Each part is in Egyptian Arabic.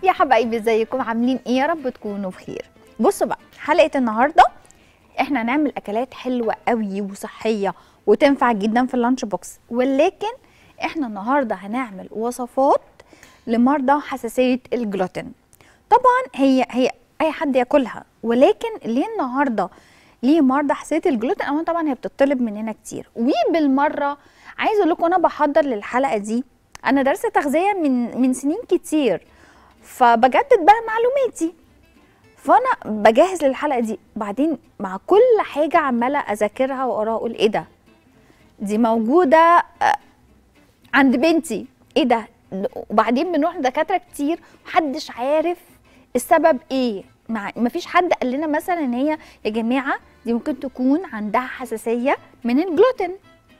يا حبايبي ازيكم عاملين ايه يا رب تكونوا بخير بصوا بقى حلقه النهارده احنا هنعمل اكلات حلوه قوي وصحيه وتنفع جدا في اللانش بوكس ولكن احنا النهارده هنعمل وصفات لمرضى حساسيه الجلوتين طبعا هي هي اي حد ياكلها ولكن ليه النهارده ليه مرضى حساسيه الجلوتين اولا طبعا هي بتطلب مننا كتير وبالمره عايزه اقول لكم انا بحضر للحلقه دي انا دارسه تغذيه من من سنين كتير فبجدد بقى معلوماتي فانا بجهز للحلقه دي بعدين مع كل حاجه عماله اذاكرها واقراها اقول ايه ده دي موجوده آه، عند بنتي ايه ده وبعدين بنروح لدكاتره كتير محدش عارف السبب ايه مع مفيش حد قال لنا مثلا ان هي يا جماعه دي ممكن تكون عندها حساسيه من الجلوتين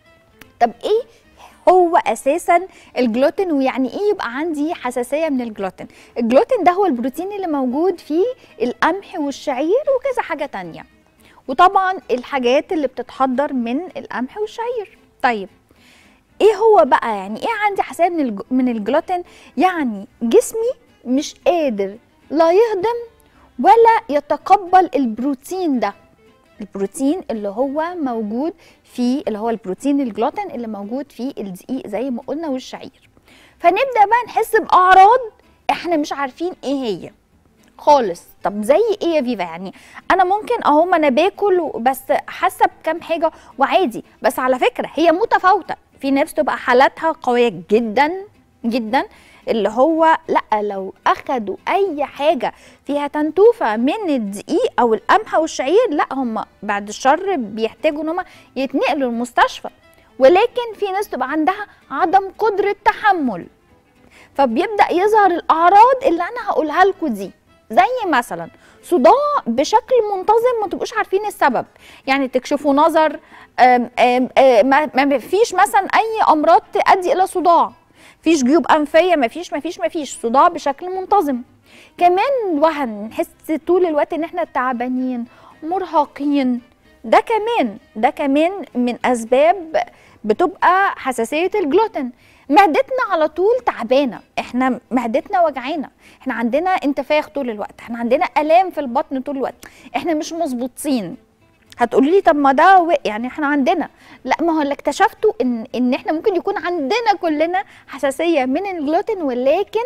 طب ايه هو اساسا الجلوتين ويعني ايه يبقى عندي حساسيه من الجلوتين الجلوتين ده هو البروتين اللي موجود في القمح والشعير وكذا حاجه تانية وطبعا الحاجات اللي بتتحضر من القمح والشعير طيب ايه هو بقى يعني ايه عندي حساسيه من الج... من الجلوتين يعني جسمي مش قادر لا يهضم ولا يتقبل البروتين ده البروتين اللي هو موجود في اللي هو البروتين الجلوتين اللي موجود في الدقيق زي ما قلنا والشعير فنبدا بقى نحس باعراض احنا مش عارفين ايه هي خالص طب زي ايه يا فيفا يعني انا ممكن اهو ما انا باكل بس حاسه بكام حاجه وعادي بس على فكره هي متفاوته في ناس تبقى حالاتها قويه جدا جدا اللي هو لا لو اخدوا اي حاجه فيها تنتوفه من الدقيق او القمح او الشعير لا هم بعد الشر بيحتاجوا ان هم يتنقلوا المستشفى ولكن في ناس تبقى عندها عدم قدره تحمل فبيبدا يظهر الاعراض اللي انا هقولها لكم دي زي مثلا صداع بشكل منتظم ما تبقوش عارفين السبب يعني تكشفوا نظر أم أم أم ما ما فيش مثلا اي امراض تؤدي الى صداع فيش جيوب انفيه ما فيش ما فيش ما فيش صداع بشكل منتظم كمان وهن نحس طول الوقت ان احنا تعبانين مرهقين ده كمان ده كمان من اسباب بتبقى حساسيه الجلوتين معدتنا على طول تعبانه احنا معدتنا وجعانه احنا عندنا انتفاخ طول الوقت احنا عندنا الام في البطن طول الوقت احنا مش مظبوطين هتقولي لي طب ما ده و- يعني احنا عندنا لا ما هو اللي اكتشفته ان ان احنا ممكن يكون عندنا كلنا حساسيه من الجلوتين ولكن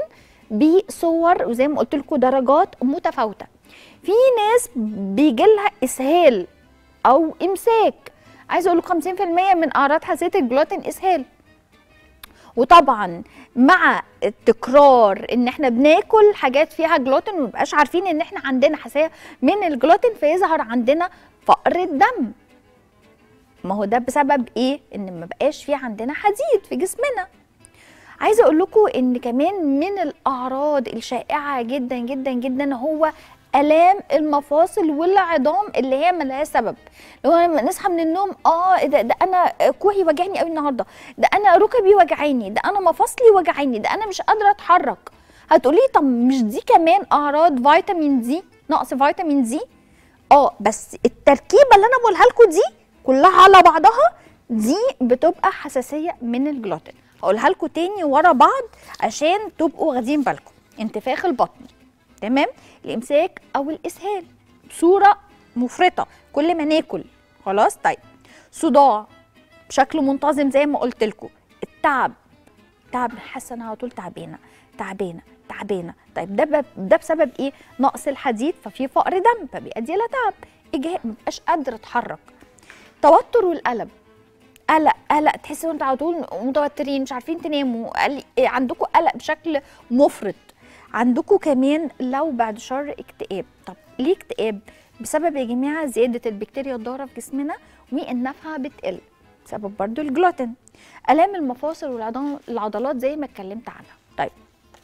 بصور وزي ما قلت لكم درجات متفاوته في ناس بيجي لها اسهال او امساك عايزه اقول لكم 50% من اعراض حساسيه الجلوتين اسهال وطبعا مع التكرار ان احنا بناكل حاجات فيها جلوتين ومبقاش عارفين ان احنا عندنا حساسيه من الجلوتين فيظهر عندنا فقر الدم ما هو ده بسبب ايه ان ما بقاش في عندنا حديد في جسمنا عايزه اقول لكم ان كمان من الاعراض الشائعه جدا جدا جدا هو الام المفاصل والعظام اللي هي ملهاش سبب لو لما نصحى من النوم اه إيه ده, ده انا كوعي وجعني قوي النهارده ده انا ركبي وجعاني ده انا مفاصلي وجعاني ده انا مش قادره اتحرك هتقولي طب مش دي كمان اعراض فيتامين دي نقص فيتامين دي اه بس التركيبه اللي انا بقولها لكم دي كلها على بعضها دي بتبقى حساسيه من الجلوتين هقولها لكم تاني ورا بعض عشان تبقوا واخدين بالكم انتفاخ البطن تمام الامساك او الاسهال بصوره مفرطه كل ما ناكل خلاص طيب صداع بشكل منتظم زي ما قلت لكم التعب تعب حاسه انا على طول تعبانه تعبانه تعبانه طيب ده ب- ده بسبب ايه نقص الحديد ففي فقر دم فبيؤدي الى تعب اجهاء مبقاش قادره اتحرك توتر والقلق قلق قلق تحسوا ان انتوا على طول متوترين مش عارفين تناموا قل- إيه، عندكم قلق بشكل مفرط عندكم كمان لو بعد شر اكتئاب طب ليه اكتئاب بسبب يا جماعه زياده البكتيريا الضاره في جسمنا وانها بتقل بسبب برضو الجلوتين الام المفاصل والعضلات زي ما اتكلمت عنها طيب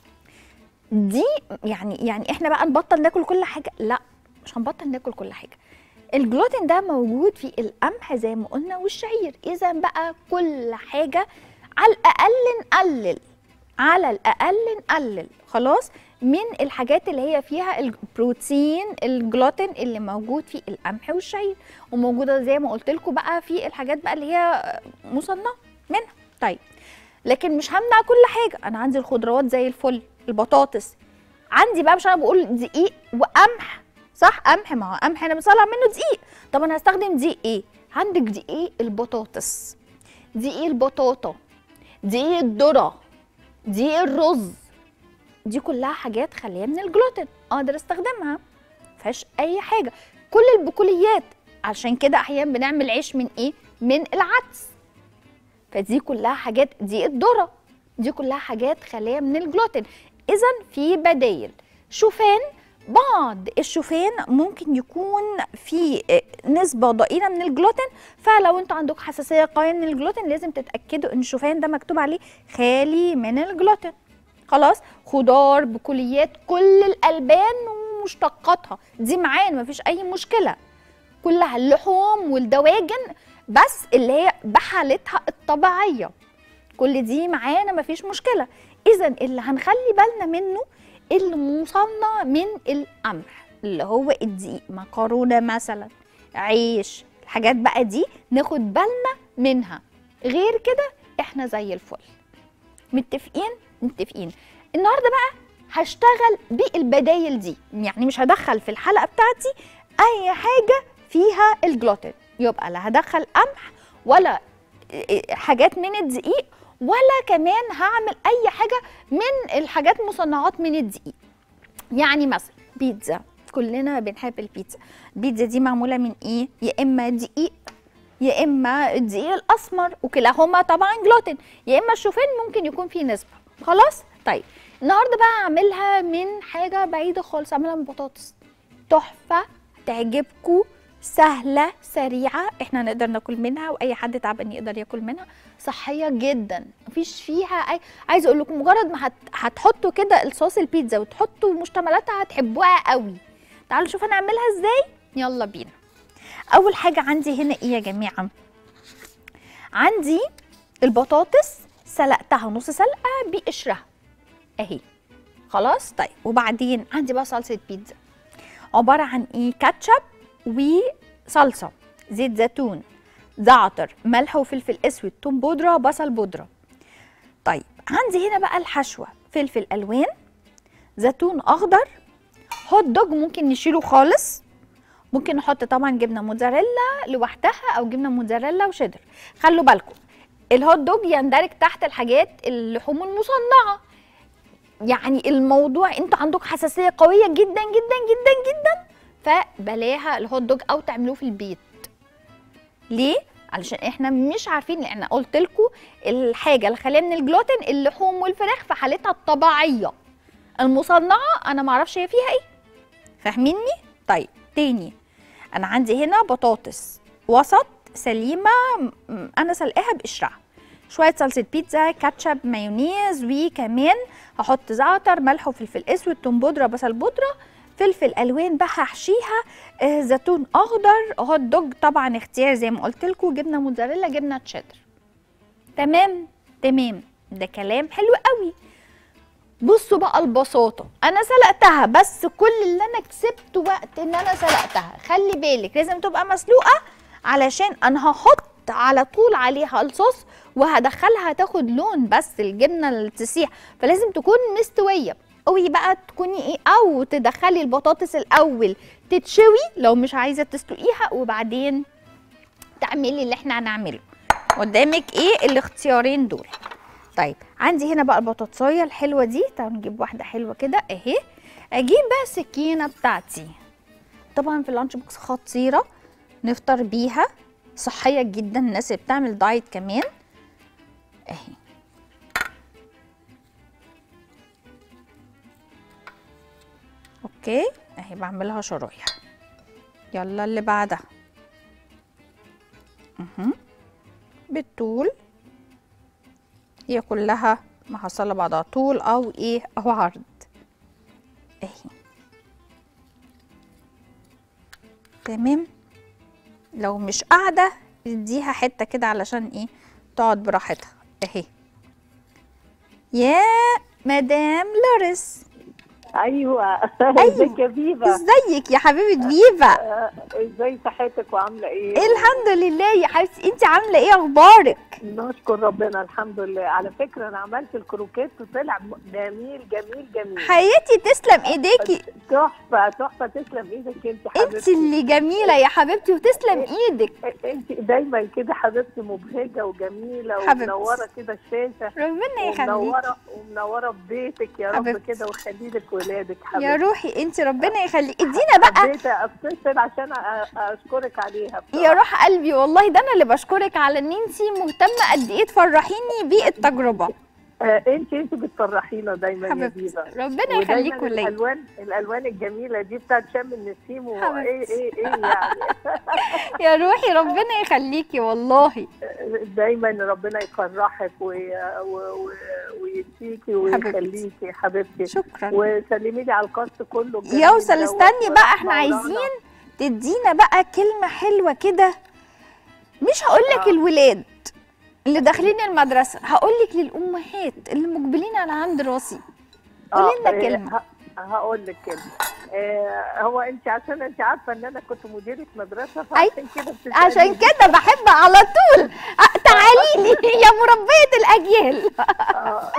دي يعني يعني احنا بقى نبطل ناكل كل حاجه لا مش هنبطل ناكل كل حاجه الجلوتين ده موجود في القمح زي ما قلنا والشعير اذا بقى كل حاجه على الاقل نقلل على الاقل نقلل خلاص من الحاجات اللي هي فيها البروتين الجلوتين اللي موجود في القمح والشعير وموجوده زي ما قلت لكم بقى في الحاجات بقى اللي هي مصنعه منها طيب لكن مش همنع كل حاجه انا عندي الخضروات زي الفل البطاطس عندي بقى مش انا بقول دقيق وقمح صح قمح ما هو قمح انا بنصنع منه دقيق طب انا هستخدم دقيق ايه عندك دقيق البطاطس دقيق البطاطا دقيق الذره دقيق الرز دي كلها حاجات خاليه من الجلوتين اقدر استخدمها مفيهاش اي حاجه كل البقوليات عشان كده احيانا بنعمل عيش من ايه من العدس فدي كلها حاجات دي الذره دي كلها حاجات خاليه من الجلوتين اذا في بدايل شوفان بعض الشوفان ممكن يكون في نسبة ضئيلة من الجلوتين فلو انتوا عندكم حساسية قوية من الجلوتين لازم تتأكدوا ان الشوفان ده مكتوب عليه خالي من الجلوتين خلاص خضار بكليات كل الألبان ومشتقاتها دي معانا مفيش أي مشكلة كلها اللحوم والدواجن بس اللي هي بحالتها الطبيعية كل دي معانا مفيش مشكلة إذا اللي هنخلي بالنا منه اللي مصنع من القمح اللي هو الدقيق مكرونه مثلا عيش الحاجات بقى دي ناخد بالنا منها غير كده احنا زي الفل متفقين متفقين النهارده بقى هشتغل بالبدايل دي يعني مش هدخل في الحلقه بتاعتي اي حاجه فيها الجلوتين يبقى لا هدخل قمح ولا حاجات من الدقيق ولا كمان هعمل اي حاجه من الحاجات مصنعات من الدقيق يعني مثلا بيتزا كلنا بنحب البيتزا البيتزا دي معموله من ايه يا اما دقيق يا اما الدقيق الاسمر وكلاهما طبعا جلوتين يا اما الشوفان ممكن يكون فيه نسبه خلاص طيب النهارده بقى هعملها من حاجه بعيده خالص اعملها من بطاطس تحفه تعجبكم سهله سريعه احنا نقدر ناكل منها واي حد تعبان يقدر ياكل منها صحيه جدا مفيش فيها اي عايزه اقول لكم مجرد ما هت... هتحطوا كده الصوص البيتزا وتحطوا مشتملاتها هتحبوها قوي تعالوا نشوف انا اعملها ازاي يلا بينا اول حاجه عندي هنا ايه يا جماعه عندي البطاطس سلقتها نص سلقه بقشرها اهي خلاص طيب وبعدين عندي بقى صلصه بيتزا عباره عن ايه كاتشب وصلصه زيت زيتون زعتر ملح وفلفل اسود توم بودره بصل بودره طيب عندي هنا بقى الحشوه فلفل الوان زيتون اخضر هوت دوج ممكن نشيله خالص ممكن نحط طبعا جبنه موتزاريلا لوحدها او جبنه موتزاريلا وشيدر خلوا بالكم الهوت دوج يندرج تحت الحاجات اللحوم المصنعه يعني الموضوع انتوا عندكم حساسيه قويه جدا جدا جدا جدا فبلاها الهوت دوج او تعملوه في البيت ليه علشان احنا مش عارفين احنا قلت لكم الحاجه اللي خاليه من الجلوتين اللحوم والفراخ في حالتها الطبيعيه المصنعه انا ما اعرفش هي فيها ايه فاهميني طيب تاني انا عندي هنا بطاطس وسط سليمه انا سلقاها بقشرها شويه صلصه بيتزا كاتشب مايونيز وكمان هحط زعتر ملح وفلفل اسود توم بودره بصل بودره فلفل الوان بقى هحشيها آه زيتون اخضر هوت دوج طبعا اختيار زي ما قلت لكم جبنه موتزاريلا جبنه تشيدر تمام تمام ده كلام حلو قوي بصوا بقى البساطه انا سلقتها بس كل اللي انا كسبته وقت ان انا سلقتها خلي بالك لازم تبقى مسلوقه علشان انا هحط على طول عليها الصوص وهدخلها تاخد لون بس الجبنه اللي تسيح فلازم تكون مستويه قوي بقى تكوني ايه او تدخلي البطاطس الاول تتشوي لو مش عايزه تسلقيها وبعدين تعملي اللي احنا هنعمله قدامك ايه الاختيارين دول طيب عندي هنا بقى البطاطسايه الحلوه دي تعالوا نجيب واحده حلوه كده اهي اجيب بقى السكينه بتاعتي طبعا في اللانش بوكس خطيره نفطر بيها صحيه جدا الناس اللي بتعمل دايت كمان اهي اوكي اهي بعملها شرايح يلا اللي بعدها اها بالطول هي كلها محصله بعضها طول او ايه او عرض اهي تمام لو مش قاعده اديها حته كده علشان ايه تقعد براحتها اهي يا مدام لوريس ايوه أيوة. ازيك يا فيفا ازيك يا حبيبه فيفا آه، ازاي صحتك وعامله ايه الحمد لله يا حبيبتي انت عامله ايه اخبارك نشكر ربنا الحمد لله على فكره انا عملت الكروكيت وطلع م- جميل جميل جميل حياتي تسلم ايديكي تحفه تحفه تسلم ايدك انت انت حبيبتي اللي جميله يا حبيبتي وتسلم ايدك انت دايما كده حبيبتي مبهجه وجميله حبيبتي. ومنوره كده الشاشه ربنا يخليك ومنوره ومنوره بيتك يا رب حبيبتي. كده ويخلي لك ولادك يا حبيبتي روحي انت ربنا يخليك ادينا بقى حبيت اتصل عشان أ- اشكرك عليها يا روح قلبي والله ده انا اللي بشكرك على ان انت مهتمه قد ايه تفرحيني بالتجربه آه، انت انت بتفرحينا دايما يا حبيبتي ديفا ربنا ودايما يخليكوا ليا الالوان الالوان الجميله دي بتاعت شم النسيم وايه حبيبتي. ايه ايه يعني يا روحي ربنا يخليكي والله دايما ربنا يفرحك وي- و- و- ويديكي ويخليكي حبيبتي شكرا وسلمي لي على الكاست كله الجميل يوصل دوت استني بقى احنا مولانا. عايزين تدينا بقى كلمة حلوة كده مش هقولك آه. الولاد اللي داخلين المدرسة هقولك للأمهات اللي مقبلين على عام دراسي قولي لنا آه، كلمة. ه- هقول لك كلمه آه، هو انت عشان انت عارفه ان انا كنت مديره مدرسه أي، فعشان كده بتسأليني. عشان كده بحب على طول أ- تعالي لي يا مربية الأجيال آه.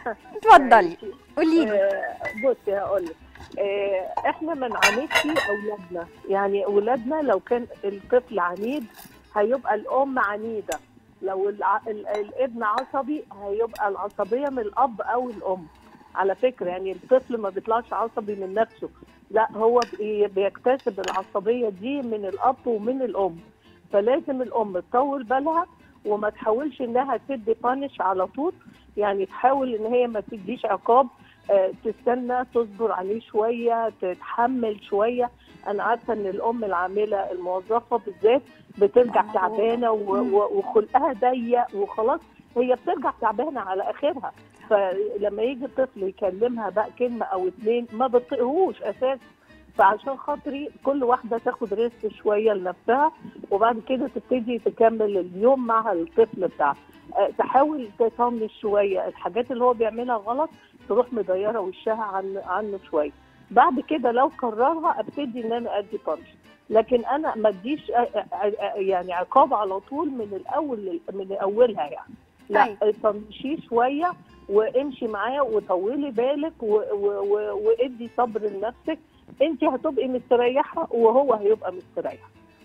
اتفضلي قولي لي آه، بصي هقول لك آه، احنا ما نعاندش اولادنا يعني اولادنا لو كان الطفل عنيد هيبقى الام عنيده لو الع... ال... الابن عصبي هيبقى العصبيه من الاب او الام على فكره يعني الطفل ما بيطلعش عصبي من نفسه لا هو بي- بيكتسب العصبيه دي من الاب ومن الام فلازم الام تطول بالها وما تحاولش انها تدي بانش على طول يعني تحاول ان هي ما تديش عقاب آه، تستنى تصبر عليه شويه تتحمل شويه انا عارفه ان الام العامله الموظفه بالذات بترجع آه. تعبانه و- و- وخلقها ضيق وخلاص هي بترجع تعبانه على اخرها فلما يجي الطفل يكلمها بقى كلمه او اتنين ما بتطيقهوش اساسا فعشان خاطري كل واحده تاخد ريست شويه لنفسها وبعد كده تبتدي تكمل اليوم مع الطفل بتاعها آه، تحاول تطنش شويه الحاجات اللي هو بيعملها غلط تروح مديره وشها عن عنه شويه بعد كده لو كررها ابتدي ان انا ادي بانش لكن انا ما اديش آه، آه، آه، يعني عقاب على طول من الاول لل- من اولها يعني لا طنشيه شويه وامشي معاه وطولي بالك و- و- و- وادي صبر لنفسك انت هتبقي مستريحه وهو هيبقى مستريح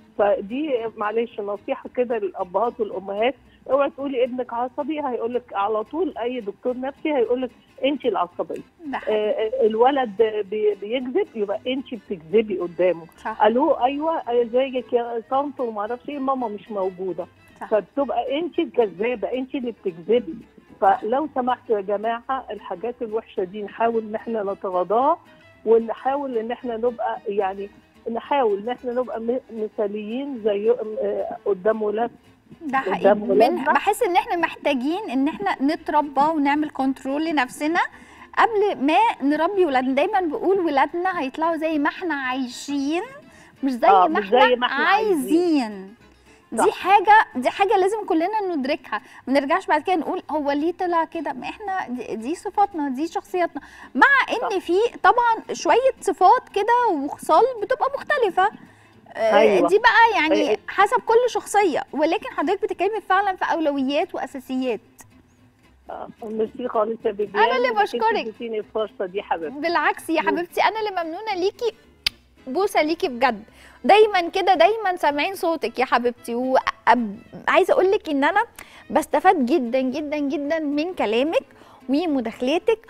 فدي معلش نصيحه كده للابهات والامهات اوعي تقولي ابنك عصبي هيقول لك على طول اي دكتور نفسي هيقول لك انت العصبيه ده حقيقي. آه، آه، الولد بي- بيكذب يبقى انت بتكذبي قدامه صح الو ايوه آه، زيك يا طنط وما اعرفش ايه ماما مش موجوده صح. فبتبقى انت الكذابه انت اللي بتكذبي فلو سمحتوا يا جماعه الحاجات الوحشه دي نحاول ان احنا نتغاضاها ونحاول ان احنا نبقى يعني نحاول ان احنا نبقى م- مثاليين زي آه، قدام ولاد ده حقيقي قدام من ولادنا. بحس ان احنا محتاجين ان احنا نتربى ونعمل كنترول لنفسنا قبل ما نربي ولادنا دايما بقول ولادنا هيطلعوا زي ما احنا عايشين مش زي آه، ما مش احنا, زي ما إحنا عايزين دي صح. حاجة دي حاجة لازم كلنا ندركها ما نرجعش بعد كده نقول هو ليه طلع كده ما احنا دي, دي صفاتنا دي شخصياتنا مع ان في طبعا شوية صفات كده وخصال بتبقى مختلفة آه، أيوة. دي بقى يعني إيه. حسب كل شخصية ولكن حضرتك بتتكلمي فعلا في أولويات وأساسيات آه، ميرسي خالص يا بيبي أنا اللي بشكرك. اديتيني الفرصه دي حبيبتي بالعكس يا مم. حبيبتي أنا اللي ممنونة ليكي بوسة ليكي بجد دايما كده دايما سامعين صوتك يا حبيبتي وعايزة أقول لك إن أنا بستفاد جدا جدا جدا من كلامك ومداخلاتك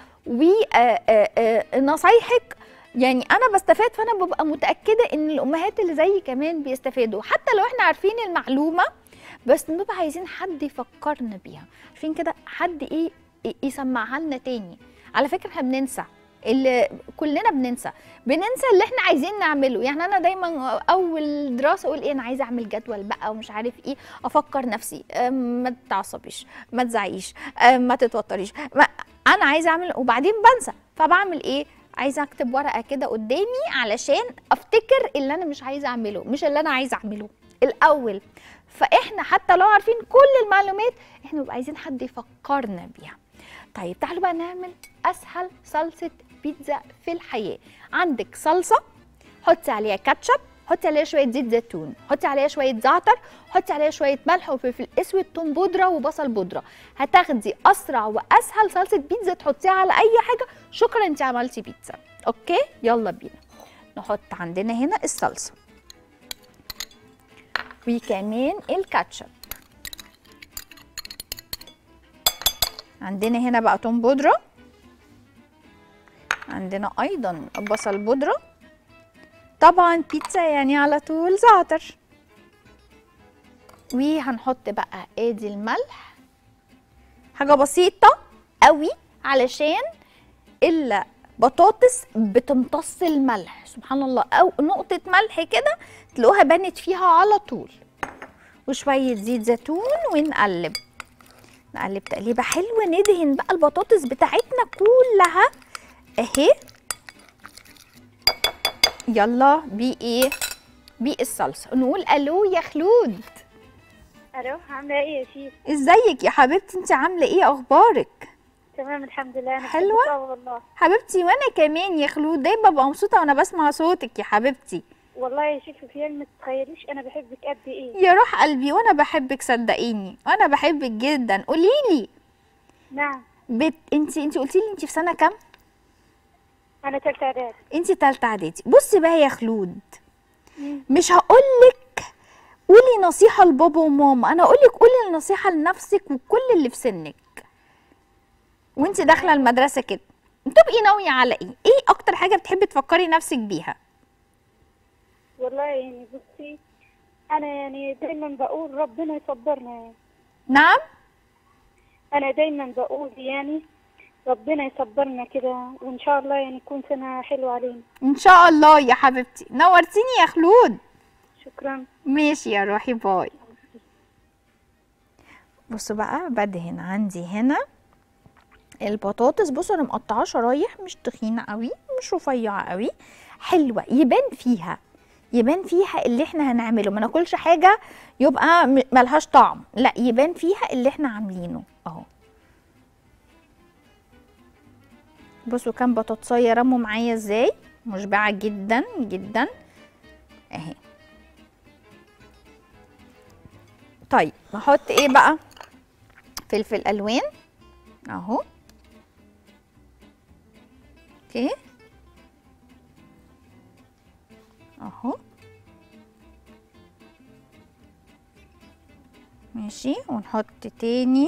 ونصايحك يعني انا بستفاد فانا ببقى متاكده ان الامهات اللي زيي كمان بيستفادوا حتى لو احنا عارفين المعلومه بس بنبقى عايزين حد يفكرنا بيها عارفين كده حد ايه ي- يسمعها لنا تاني على فكره احنا بننسى اللي كلنا بننسى بننسى اللي احنا عايزين نعمله يعني انا دايما اول دراسه اقول ايه انا عايزه اعمل جدول بقى ومش عارف ايه افكر نفسي أم، ما تتعصبيش ما تزعيش أم، ما تتوتريش ما انا عايزه اعمل وبعدين بنسى فبعمل ايه عايزه اكتب ورقه كده قدامي علشان افتكر اللي انا مش عايزه اعمله مش اللي انا عايزه اعمله الاول فاحنا حتى لو عارفين كل المعلومات احنا بنبقى عايزين حد يفكرنا بيها طيب تعالوا بقى نعمل اسهل صلصه بيتزا في الحياه عندك صلصه حطي عليها كاتشب حطي عليها شويه زيت زيتون حطي عليها شويه زعتر حطي عليها شويه ملح وفلفل اسود توم بودره وبصل بودره هتاخدي اسرع واسهل صلصه بيتزا تحطيها على اي حاجه شكرا انت عملتي بيتزا اوكي يلا بينا نحط عندنا هنا الصلصه وكمان الكاتشب عندنا هنا بقى توم بودره عندنا ايضا بصل بودره طبعا بيتزا يعني على طول زعتر وهنحط بقى ادي الملح حاجه بسيطه قوي علشان البطاطس بتمتص الملح سبحان الله او نقطه ملح كده تلاقوها بنت فيها على طول وشويه زيت زيتون ونقلب نقلب تقليبه حلوه ندهن بقى البطاطس بتاعتنا كلها اهي يلا بايه بالصلصه نقول الو يا خلود الو عامله ايه يا شيف ازيك يا حبيبتي انت عامله ايه اخبارك تمام الحمد لله انا حلوة؟ بحبك أوي والله حبيبتي وانا كمان يا خلود دايما ببقى مبسوطه وانا بسمع صوتك يا حبيبتي والله يا شيف في ما تتخيليش انا بحبك قد ايه يا روح قلبي وانا بحبك صدقيني وانا بحبك جدا قولي لي نعم بت... انت انت قلتي لي انت في سنه كام انا تالتة اعداد انت تالتة اعدادي بصي بقى يا خلود مم. مش هقولك قولي نصيحة لبابا وماما انا هقولك قولي النصيحة لنفسك وكل اللي في سنك وانت داخلة المدرسة كده تبقي ناوية على ايه ايه اكتر حاجة بتحبي تفكري نفسك بيها والله يعني بصي انا يعني دايما بقول ربنا يصبرنا يعني نعم انا دايما بقول يعني ربنا يصبرنا كده وان شاء الله يعني تكون سنه حلوه علينا ان شاء الله يا حبيبتي نورتيني يا خلود شكرا ماشي يا روحي باي بصوا بقى بدهن عندي هنا البطاطس بصوا انا مقطعاه شرايح مش تخينه قوي مش رفيعه قوي حلوه يبان فيها يبان فيها اللي احنا هنعمله ما ناكلش حاجه يبقى م- ملهاش طعم لا يبان فيها اللي احنا عاملينه اهو بصوا كام بطاطسايه رموا معايا ازاي مشبعه جدا جدا اهي طيب نحط ايه بقى فلفل الوان اهو اوكي اهو ماشي ونحط تاني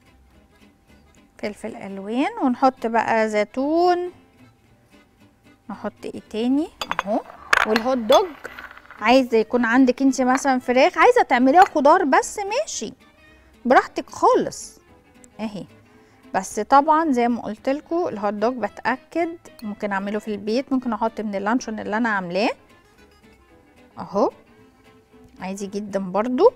فلفل الوان ونحط بقى زيتون نحط ايه تاني اهو والهوت دوج عايزه يكون عندك انت مثلا فراخ عايزه تعمليها خضار بس ماشي براحتك خالص اهي بس طبعا زي ما قلت لكم الهوت دوج بتاكد ممكن اعمله في البيت ممكن احط من اللانشون اللي انا عاملاه اهو عادي جدا برضو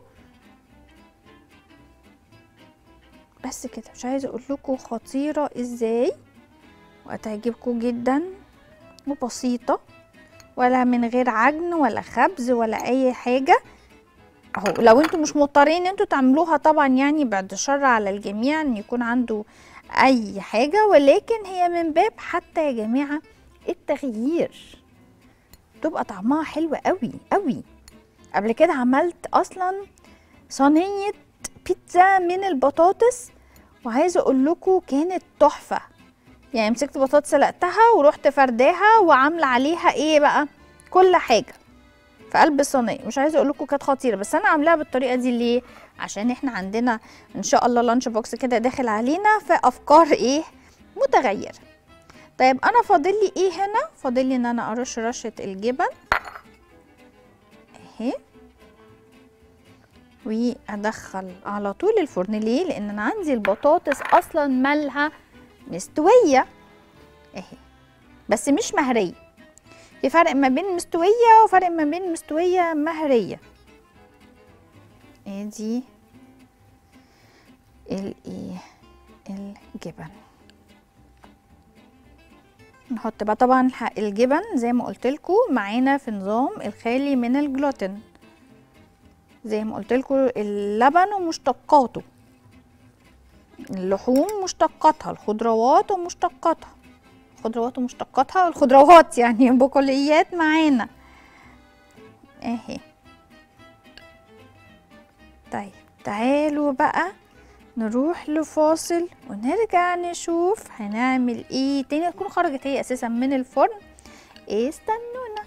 بس كده مش عايزه اقول لكم خطيره ازاي وهتعجبكم جدا وبسيطه ولا من غير عجن ولا خبز ولا اي حاجه اهو لو انتوا مش مضطرين انتوا تعملوها طبعا يعني بعد الشر على الجميع ان يكون عنده اي حاجه ولكن هي من باب حتى يا جماعه التغيير تبقى طعمها حلو قوي قوي قبل كده عملت اصلا صينيه بيتزا من البطاطس وعايزه اقول لكم كانت تحفه يعني مسكت بطاطس سلقتها ورحت فرداها وعامله عليها ايه بقى كل حاجه في قلب الصينيه مش عايزه اقول لكم كانت خطيره بس انا عاملاها بالطريقه دي ليه عشان احنا عندنا ان شاء الله لانش بوكس كده داخل علينا في افكار ايه متغيره طيب انا فاضل لي ايه هنا فاضل لي ان انا ارش رشه الجبن اهي وادخل على طول الفرن ليه لان انا عندي البطاطس اصلا مالها مستويه اهي بس مش مهريه في فرق ما بين مستويه وفرق ما بين مستويه مهريه ادي الايه الجبن نحط بقى طبعا الح- الجبن زي ما قلت لكم معانا في نظام الخالي من الجلوتين زي ما قلت لكم اللبن ومشتقاته اللحوم مشتقاتها الخضروات ومشتقاتها خضروات ومشتقاتها الخضروات يعني بقوليات معانا اهي طيب تعالوا بقى نروح لفاصل ونرجع نشوف هنعمل ايه تاني تكون خرجت هي اساسا من الفرن استنونا